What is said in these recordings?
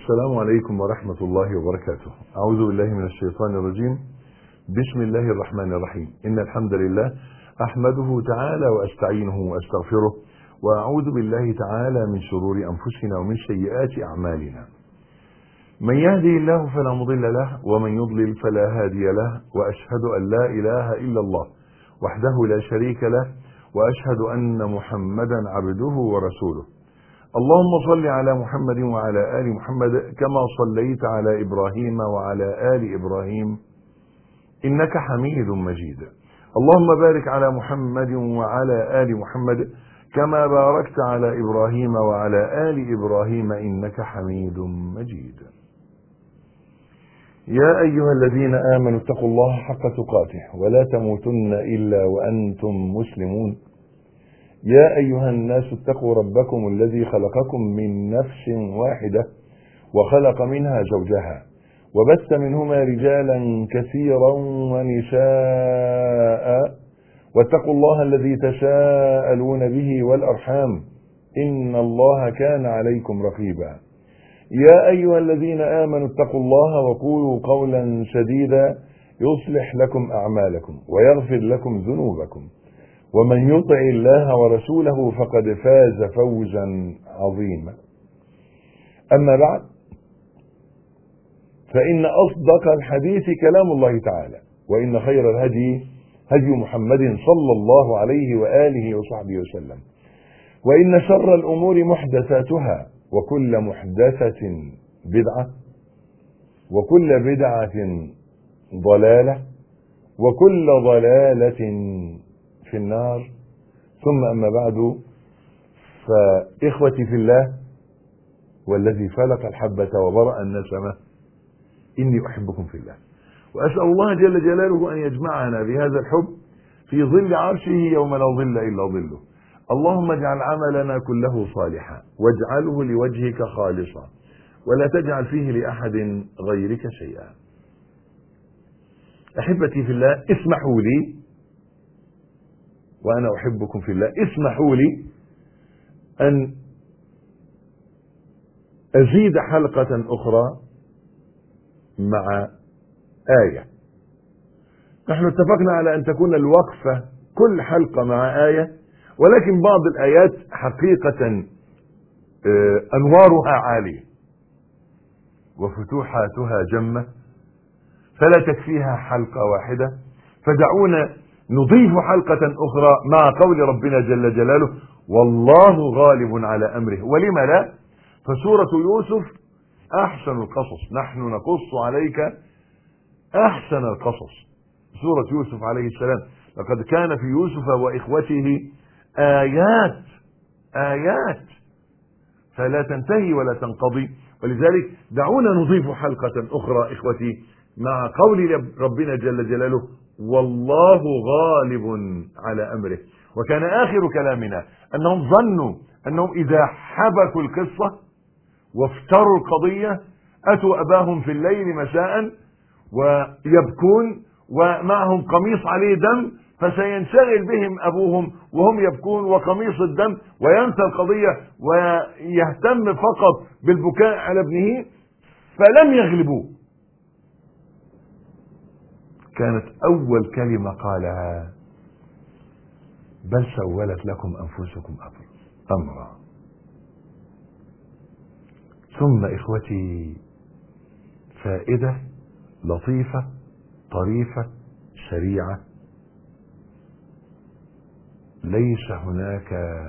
السلام عليكم ورحمة الله وبركاته أعوذ بالله من الشيطان الرجيم بسم الله الرحمن الرحيم إن الحمد لله أحمده تعالى وأستعينه وأستغفره وأعوذ بالله تعالى من شرور أنفسنا ومن سيئات أعمالنا من يهدي الله فلا مضل له ومن يضلل فلا هادي له وأشهد أن لا إله إلا الله وحده لا شريك له وأشهد أن محمدا عبده ورسوله اللهم صل على محمد وعلى آل محمد كما صليت على إبراهيم وعلى آل إبراهيم إنك حميد مجيد اللهم بارك على محمد وعلى آل محمد كما باركت على إبراهيم وعلى آل إبراهيم إنك حميد مجيد يا أيها الذين آمنوا اتقوا الله حق تقاته ولا تموتن إلا وأنتم مسلمون يا أيها الناس اتقوا ربكم الذي خلقكم من نفس واحدة وخلق منها زوجها وبث منهما رجالا كثيرا ونساء واتقوا الله الذي تساءلون به والأرحام إن الله كان عليكم رقيبا يا أيها الذين آمنوا اتقوا الله وقولوا قولا سديدا يصلح لكم أعمالكم ويغفر لكم ذنوبكم ومن يطع الله ورسوله فقد فاز فوزا عظيما أما بعد فإن أصدق الحديث كلام الله تعالى وإن خير الهدي هدي محمد صلى الله عليه وآله وصحبه وسلم وإن شر الأمور محدثاتها وكل محدثة بدعة وكل بدعة ضلالة وكل ضلالة في النار ثم أما بعد فإخوتي في الله والذي فلق الحبة وبرأ النسمة إني أحبكم في الله وأسأل الله جل جلاله أن يجمعنا بهذا الحب في ظل عرشه يوم لا ظل إلا ظله اللهم اجعل عملنا كله صالحا واجعله لوجهك خالصا ولا تجعل فيه لأحد غيرك شيئا أحبتي في الله اسمحوا لي وأنا أحبكم في الله اسمحوا لي أن أزيد حلقة أخرى مع آية نحن اتفقنا على أن تكون الوقفة كل حلقة مع آية ولكن بعض الآيات حقيقة أنوارها عالية وفتوحاتها جمة فلا تكفيها حلقة واحدة فدعونا نضيف حلقة أخرى مع قول ربنا جل جلاله والله غالب على أمره ولم لا فسورة يوسف أحسن القصص نحن نقص عليك أحسن القصص سورة يوسف عليه السلام لقد كان في يوسف وإخوته آيات آيات فلا تنتهي ولا تنقضي ولذلك دعونا نضيف حلقة أخرى إخوتي مع قول ربنا جل جلاله والله غالب على أمره وكان آخر كلامنا أنهم ظنوا أنهم إذا حبكوا القصة وافتروا القضية أتوا أباهم في الليل مساء ويبكون ومعهم قميص عليه دم فسينشغل بهم أبوهم وهم يبكون وقميص الدم وينسى القضية ويهتم فقط بالبكاء على ابنه فلم يغلبوه كانت أول كلمة قالها بل سولت لكم أنفسكم أمرا ثم إخوتي فائدة لطيفة طريفة سريعة ليس هناك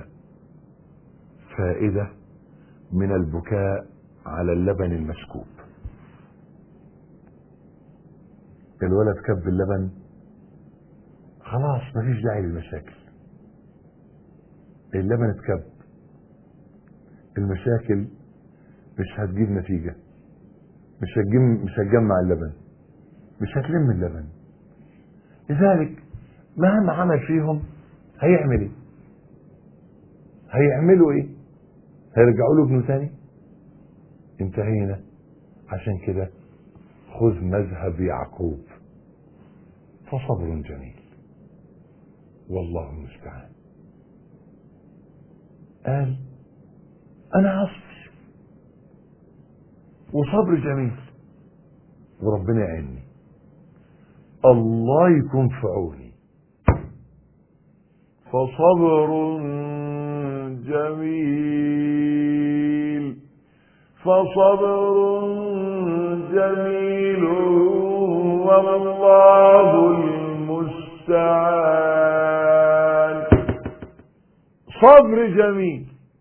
فائدة من البكاء على اللبن المسكوب الولد كب اللبن خلاص مفيش داعي للمشاكل اللبن اتكب المشاكل مش هتجيب نتيجة مش هتجيب مش هتجمع اللبن مش هتلم اللبن لذلك مهما عمل فيهم هيعمل ايه هيعملوا ايه هيرجعوا له ابنه تاني انتهينا عشان كده خذ مذهب يعقوب فصبر جميل والله المستعان قال انا هصبر وصبر جميل وربنا يعيني الله يكون في عوني فصبر جميل فصبر جميل والله المستعان صبر جميل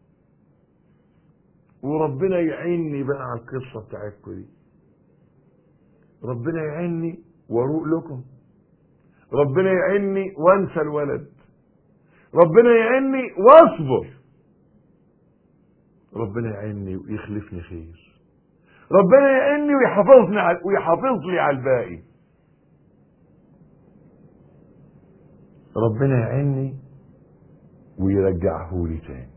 وربنا يعيني بقى على القصه بتاعتكم دي ربنا يعيني واروق لكم ربنا يعيني وانسى الولد ربنا يعيني واصبر ربنا يعيني ويخلفني خير ربنا يعيني ويحافظني على ويحافظ لي على الباقي ربنا يعيني ويرجعه لي تاني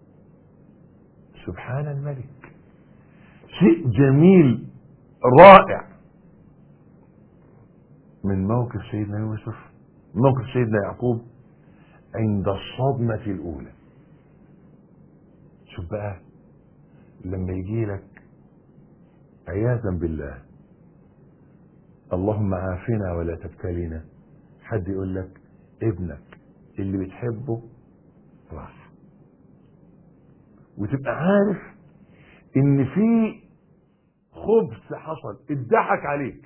سبحان الملك شيء جميل رائع من موقف سيدنا يوسف موقف سيدنا يعقوب عند الصدمة الأولى شوف بقى لما يجي لك عياذا بالله اللهم عافنا ولا تبتلينا حد يقول لك ابنك اللي بتحبه راح وتبقى عارف ان في خبث حصل اتضحك عليك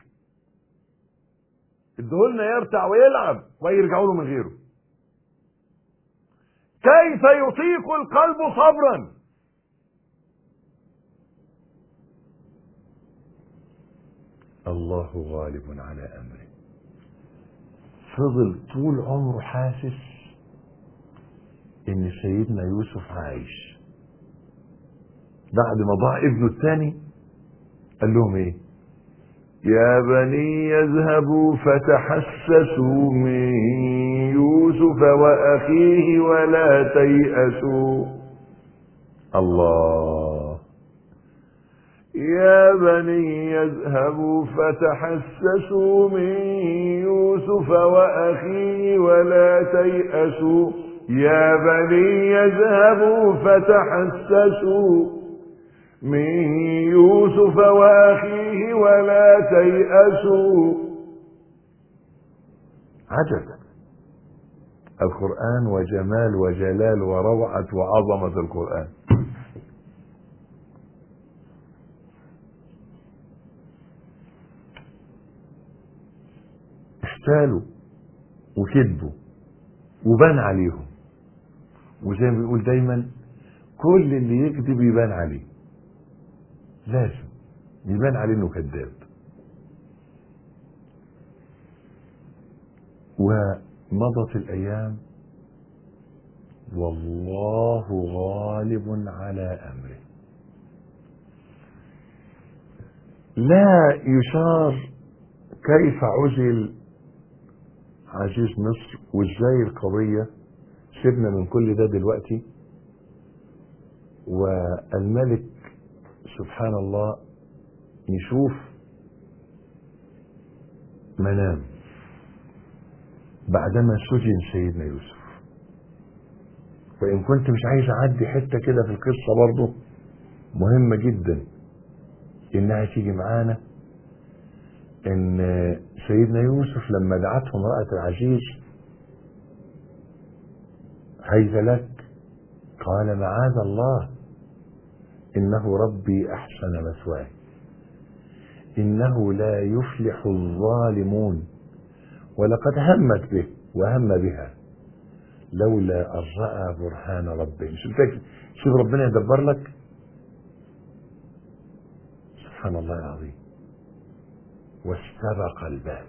ادهولنا يرتع ويلعب ويرجعوا له من غيره كيف يطيق القلب صبرا الله غالب على امره فضل طول عمره حاسس ان سيدنا يوسف عايش بعد ما ضاع ابنه الثاني قال لهم ايه يا بني يذهبوا فتحسسوا من يوسف واخيه ولا تيأسوا الله يا بني يذهبوا فتحسسوا من يوسف واخيه ولا تيأسوا يا بني يذهبوا فتحسسوا من يوسف واخيه ولا تيأسوا عجب القرآن وجمال وجلال وروعة وعظمة القرآن احتالوا وكذبوا وبان عليهم وزي ما بيقول دايما كل اللي يكذب يبان عليه لازم يبان عليه انه كذاب ومضت الايام والله غالب على امره لا يشار كيف عزل عزيز مصر وازاي القضيه سيبنا من كل ده دلوقتي والملك سبحان الله يشوف منام بعدما سجن سيدنا يوسف وإن كنت مش عايز أعدي حتة كده في القصة برضه مهمة جدا إنها تيجي معانا إن سيدنا يوسف لما دعته امرأة العزيز هيذا لك قال معاذ الله إنه ربي أحسن مثواي إنه لا يفلح الظالمون ولقد همت به وهم بها لولا أن رأى برهان ربه شوف شوف ربنا يدبر لك سبحان الله العظيم واستبق الباب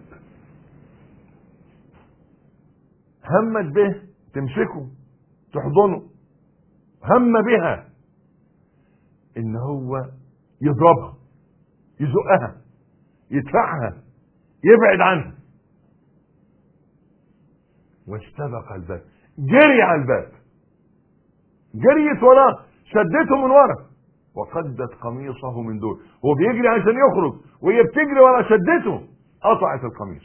همت به تمسكه تحضنه هم بها ان هو يضربها يزقها يدفعها يبعد عنها واستبق الباب جري على الباب جريت وراه شدته من ورا وقدت قميصه من دون هو بيجري عشان يخرج وهي بتجري ورا شدته قطعت القميص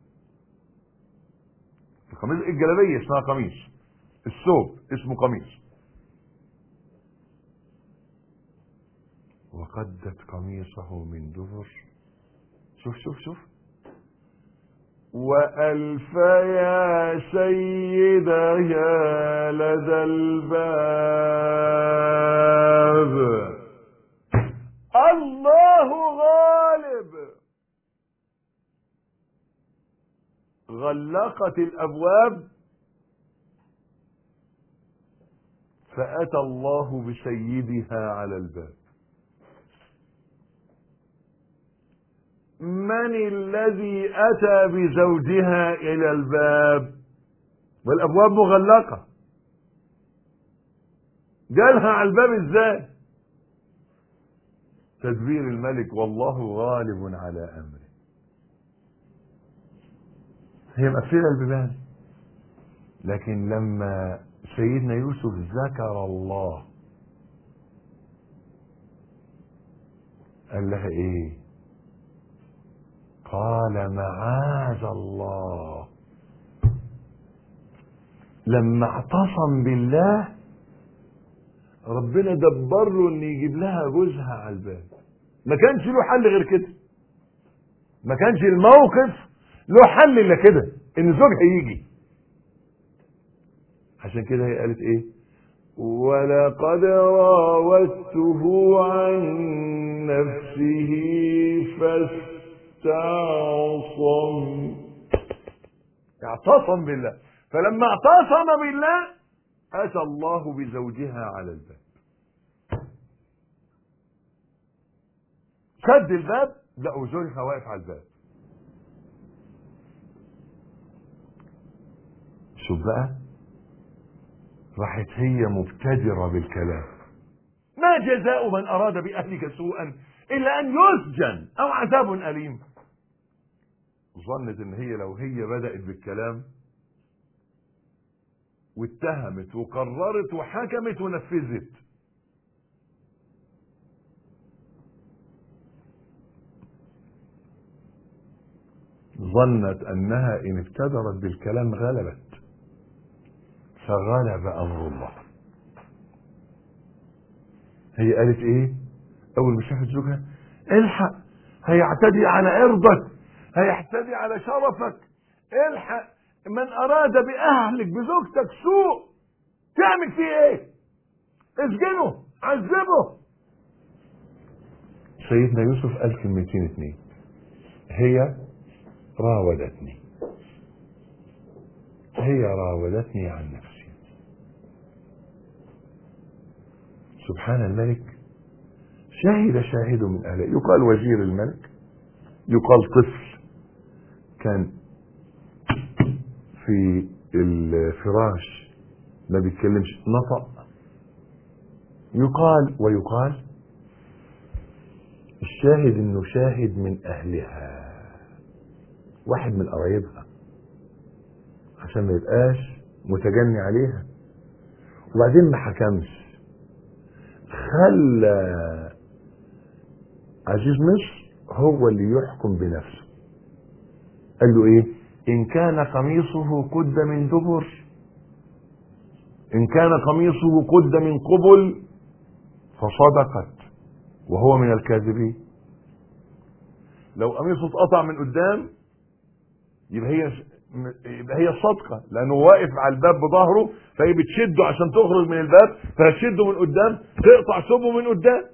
القميص الجلابيه اسمها قميص الثوب اسمه قميص وقدت قميصه من دبر شوف شوف شوف وألف يا سيدها لدى الباب الله غالب غلقت الأبواب فأتى الله بسيدها على الباب من الذي أتى بزوجها إلى الباب والأبواب مغلقة جالها على الباب ازاي تدبير الملك والله غالب على أمره هي مقفلة البيبان لكن لما سيدنا يوسف ذكر الله قال لها ايه قال معاذ الله لما اعتصم بالله ربنا دبر له ان يجيب لها جوزها على الباب ما كانش له حل غير كده ما كانش الموقف له حل الا كده ان زوجها يجي عشان كده هي قالت ايه ولقد راودته عن نفسه فاستعصم اعتصم بالله فلما اعتصم بالله اتى الله بزوجها على الباب سد الباب لقوا زوجها واقف على الباب شوف بقى راحت هي مبتدرة بالكلام ما جزاء من أراد بأهلك سوءا إلا أن يسجن أو عذاب أليم ظنت إن هي لو هي بدأت بالكلام واتهمت وقررت وحكمت ونفذت ظنت أنها إن ابتدرت بالكلام غلبت فغلب امر الله هي قالت ايه اول ما شافت زوجها الحق هيعتدي على عرضك هيعتدي على شرفك الحق من اراد باهلك بزوجتك سوء تعمل فيه ايه اسجنه عذبه سيدنا يوسف قال كلمتين اتنين هي راودتني هي راودتني عن نفسي سبحان الملك شهد شاهد من أهله يقال وزير الملك يقال طفل كان في الفراش ما بيتكلمش نطق يقال ويقال الشاهد انه شاهد من اهلها واحد من قرايبها عشان ما يبقاش متجني عليها وبعدين ما حكمش خلى عزيز مصر هو اللي يحكم بنفسه قال له ايه ان كان قميصه قد من دبر ان كان قميصه قد من قبل فصدقت وهو من الكاذبين لو قميصه اتقطع من قدام يبقى هي يبقى هي الصدقة لأنه واقف على الباب بظهره فهي بتشده عشان تخرج من الباب فهتشده من قدام تقطع ثوبه من قدام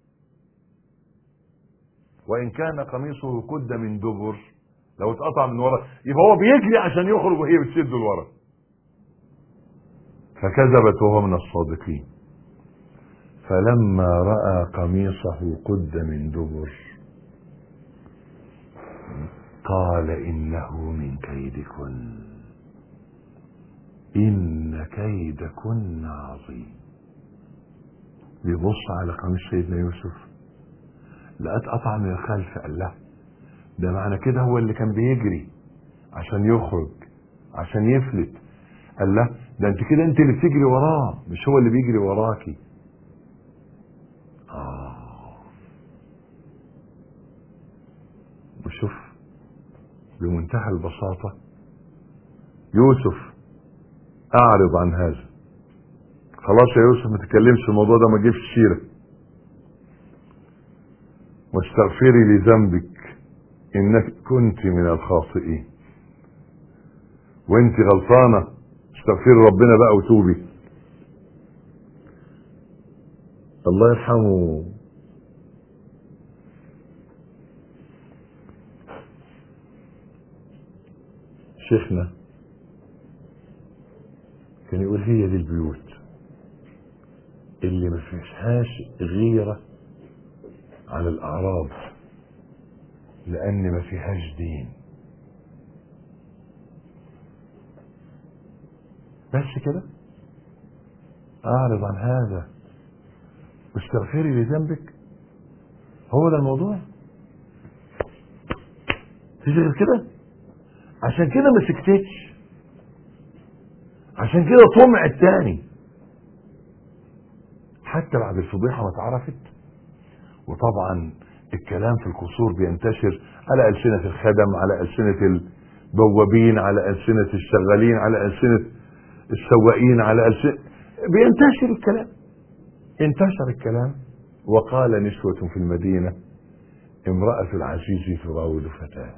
وإن كان قميصه قد من دبر لو اتقطع من ورا يبقى هو بيجري عشان يخرج وهي بتشده لورا فكذبت وهو من الصادقين فلما رأى قميصه قد من دبر قال إنه من كيدكن إن كيدكن عظيم بيبص على قميص سيدنا يوسف لقت قطع من الخلف قال له ده معنى كده هو اللي كان بيجري عشان يخرج عشان يفلت قال له ده انت كده انت اللي بتجري وراه مش هو اللي بيجري وراكي اه وشوف بمنتهى البساطة يوسف اعرض عن هذا خلاص يا يوسف ما تتكلمش في الموضوع ده ما تجيبش سيرة واستغفري لذنبك انك كنت من الخاطئين وانت غلطانه استغفري ربنا بقى وتوبي الله يرحمه شيخنا كان يقول هي دي البيوت اللي ما فيهاش غيرة على الأعراض لأن ما فيهاش دين بس كده أعرض عن هذا واستغفري لذنبك هو ده الموضوع مفيش غير كده عشان كده ما سكتتش عشان كده طمع التاني حتى بعد الفضيحة ما اتعرفت وطبعا الكلام في القصور بينتشر على ألسنة الخدم على ألسنة البوابين على ألسنة الشغالين على ألسنة السواقين على ألسنة بينتشر الكلام انتشر الكلام وقال نسوة في المدينة امرأة العزيز تراود فتاة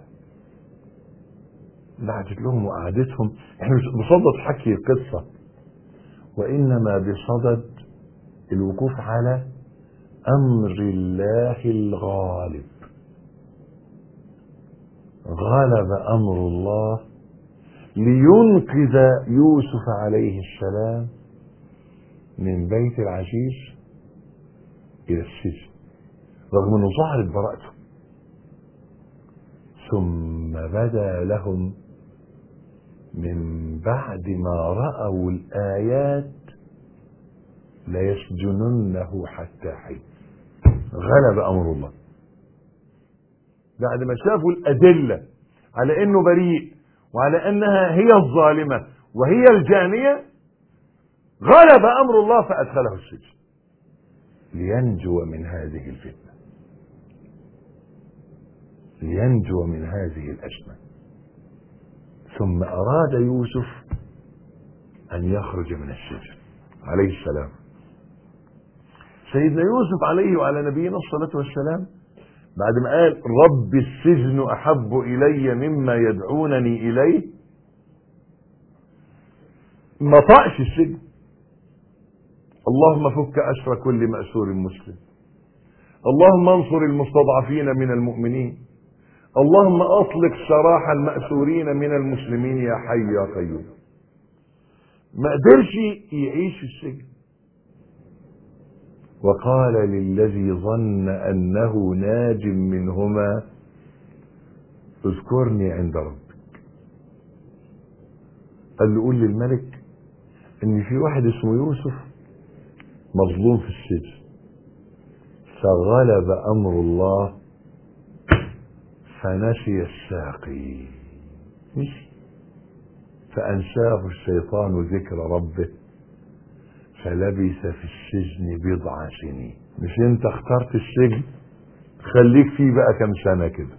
بعتت لهم وقعدتهم احنا مش بصدد حكي القصة وإنما بصدد الوقوف على أمر الله الغالب غلب أمر الله لينقذ يوسف عليه السلام من بيت العزيز إلى السجن رغم أنه ظهرت براءته ثم بدا لهم من بعد ما رأوا الآيات ليسجننه حتى حين غلب أمر الله بعد ما شافوا الأدلة على أنه بريء وعلى أنها هي الظالمة وهي الجانية غلب أمر الله فأدخله السجن لينجو من هذه الفتنة لينجو من هذه الأزمة ثم أراد يوسف أن يخرج من السجن عليه السلام سيدنا يوسف عليه وعلى نبينا الصلاة والسلام بعد ما قال رب السجن أحب إلي مما يدعونني إليه ما طقش السجن اللهم فك أسر كل مأسور مسلم اللهم انصر المستضعفين من المؤمنين اللهم أطلق سراح المأسورين من المسلمين يا حي يا قيوم ما قدرش يعيش في السجن وقال للذي ظن أنه ناج منهما اذكرني عند ربك قال له قول للملك ان في واحد اسمه يوسف مظلوم في السجن فغلب امر الله فنسي الساقي مشي فانساه الشيطان ذكر ربه فلبث في السجن بضع سنين مش انت اخترت السجن خليك فيه بقى كم سنة كده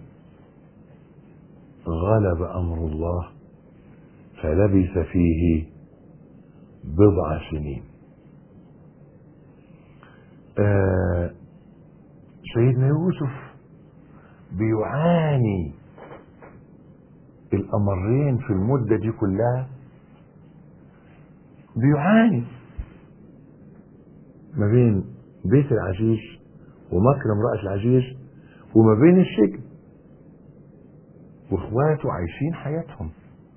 غلب امر الله فلبث فيه بضع سنين آه سيدنا يوسف بيعاني الامرين في المدة دي كلها بيعاني ما بين بيت العزيز ومكر امرأة العزيز وما بين السجن واخواته عايشين حياتهم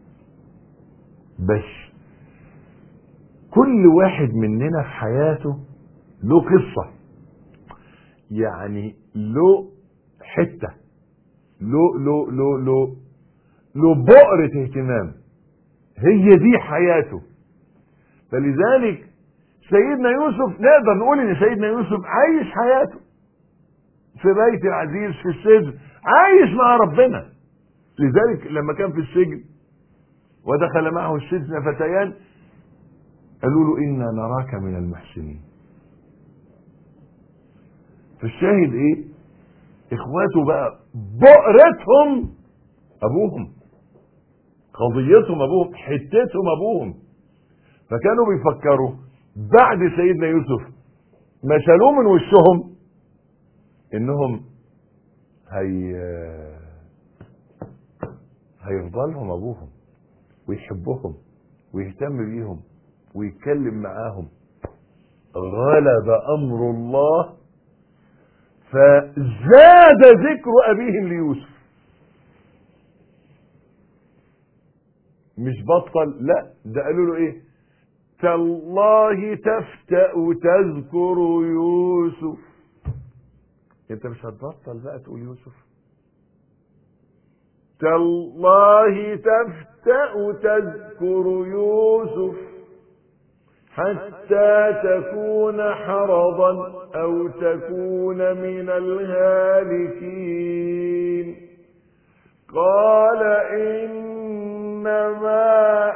بس كل واحد مننا في حياته له قصة يعني له حتة له له له له له بؤرة اهتمام هي دي حياته فلذلك سيدنا يوسف نقدر نقول ان سيدنا يوسف عايش حياته في بيت العزيز في السجن عايش مع ربنا لذلك لما كان في السجن ودخل معه السجن فتيان قالوا له انا نراك من المحسنين فالشاهد ايه اخواته بقى بؤرتهم ابوهم قضيتهم ابوهم حتتهم ابوهم فكانوا بيفكروا بعد سيدنا يوسف ما شالوه من وشهم انهم هي هيفضلهم ابوهم ويحبهم ويهتم بيهم ويتكلم معاهم غلب امر الله فزاد ذكر ابيهم ليوسف مش بطل لا ده قالوا له ايه تالله تفتأ تذكر يوسف انت مش هتبطل بقى تقول يوسف تالله تفتأ تذكر يوسف حتى تكون حرضا او تكون من الهالكين قال انما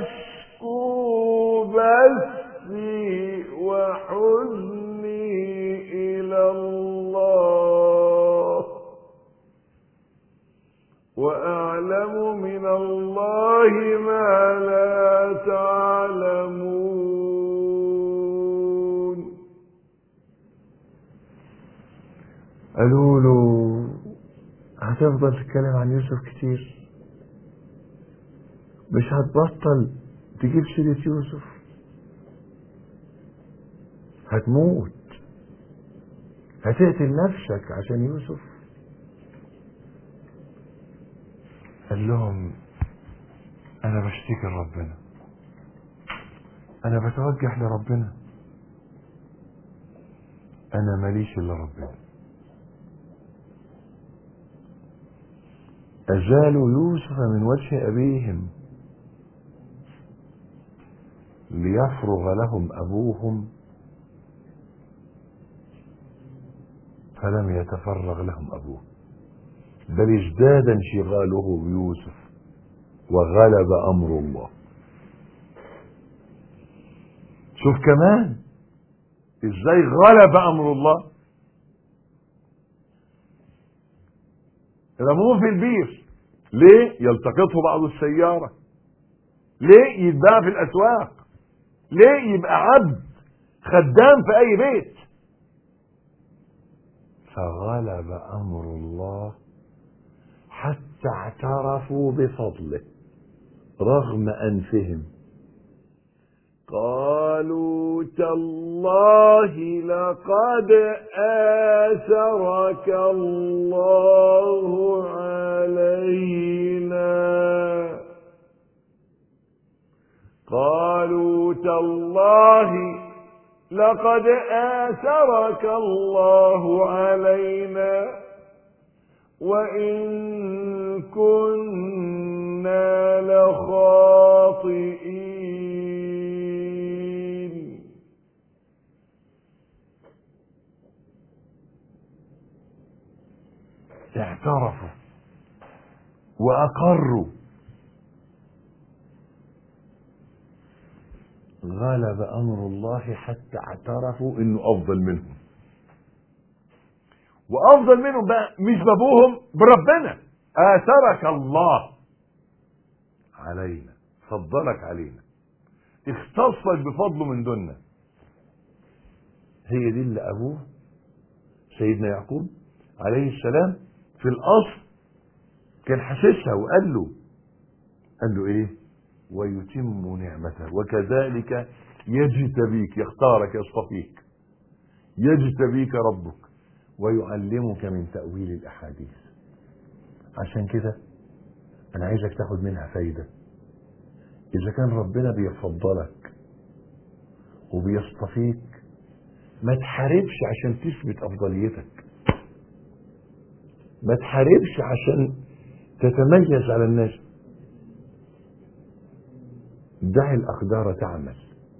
اشكو بثي وحزني الى الله واعلم من الله ما لا تعلمون قالوا له هتفضل تتكلم عن يوسف كتير مش هتبطل تجيب سيرة يوسف هتموت هتقتل نفسك عشان يوسف قال لهم انا بشتكي لربنا انا بتوجه لربنا انا ماليش الا ربنا ازالوا يوسف من وجه ابيهم ليفرغ لهم ابوهم فلم يتفرغ لهم ابوه بل ازداد انشغاله بيوسف وغلب امر الله شوف كمان ازاي غلب امر الله رموه في البير ليه يلتقطه بعض السيارة ليه يتباع في الاسواق ليه يبقى عبد خدام في اي بيت فغلب امر الله حتى اعترفوا بفضله رغم انفهم قالوا تالله لقد آثرك الله علينا قالوا تالله لقد آثرك الله علينا وإن كنا لخاطئين اعترفوا وأقروا غلب أمر الله حتى اعترفوا إنه أفضل منهم وافضل منهم بقى مش بابوهم بربنا اثرك الله علينا فضلك علينا اختصك بفضله من دوننا هي دي اللي ابوه سيدنا يعقوب عليه السلام في الاصل كان حاسسها وقال له قال له ايه ويتم نعمته وكذلك يجتبيك يختارك يصطفيك يجتبيك ربك ويعلمك من تأويل الأحاديث عشان كده أنا عايزك تاخد منها فايدة إذا كان ربنا بيفضلك وبيصطفيك ما تحاربش عشان تثبت أفضليتك ما تحاربش عشان تتميز على الناس دع الأقدار تعمل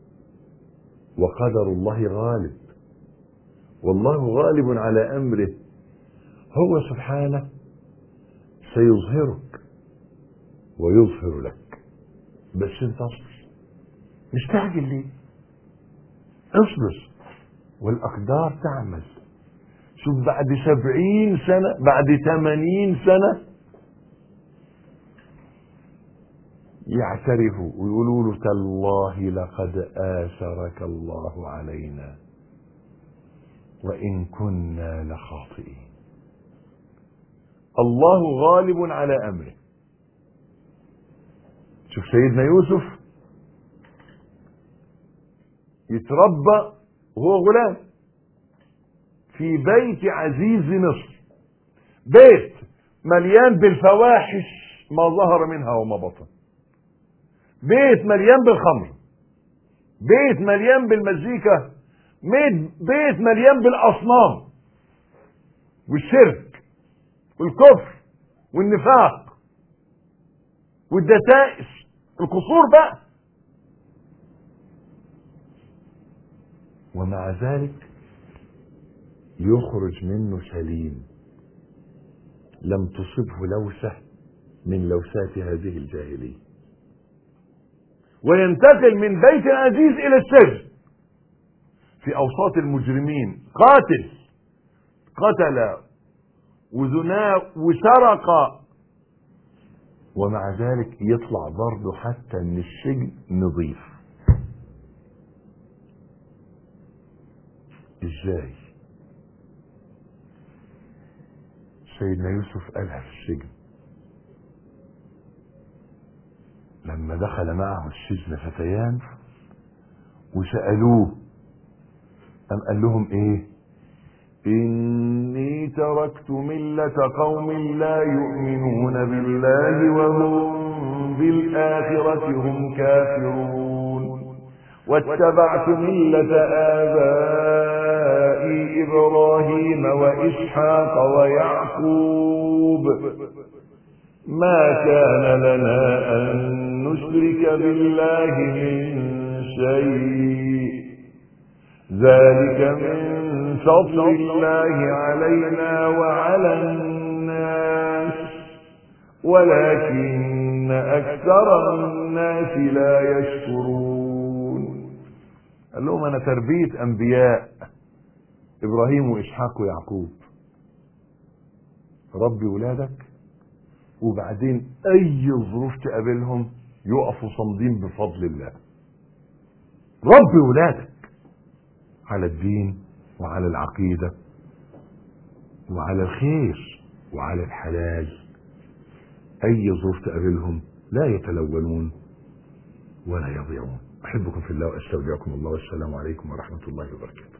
وقدر الله غالب والله غالب على امره هو سبحانه سيظهرك ويظهر لك بس انت اصبر مستعجل ليه اصبر والاقدار تعمل شوف بعد سبعين سنة بعد ثمانين سنة يعترفوا ويقولوا له تالله لقد آثرك الله علينا وإن كنا لخاطئين الله غالب على امره شوف سيدنا يوسف يتربى وهو غلام في بيت عزيز مصر بيت مليان بالفواحش ما ظهر منها وما بطن بيت مليان بالخمر بيت مليان بالمزيكا بيت مليان بالاصنام والشرك والكفر والنفاق والدسائس القصور بقى ومع ذلك يخرج منه سليم لم تصبه لوسة من لوسات هذه الجاهلية وينتقل من بيت العزيز إلى السجن في أوساط المجرمين قاتل قتل وزنا وسرق ومع ذلك يطلع برضه حتى من السجن نظيف ازاي سيدنا يوسف قالها في السجن لما دخل معه السجن فتيان وسألوه أم قال لهم إيه إني تركت ملة قوم لا يؤمنون بالله وهم بالآخرة هم كافرون واتبعت ملة آبائي إبراهيم وإسحاق ويعقوب ما كان لنا أن نشرك بالله من شيء ذلك من فضل الله علينا وعلى الناس ولكن أكثر الناس لا يشكرون قال لهم أنا تربية أنبياء إبراهيم وإسحاق ويعقوب ربي ولادك وبعدين أي ظروف تقابلهم يقفوا صامدين بفضل الله ربي ولادك على الدين وعلى العقيدة وعلى الخير وعلى الحلال أي ظروف تقابلهم لا يتلونون ولا يضيعون أحبكم في الله وأستودعكم الله والسلام عليكم ورحمة الله وبركاته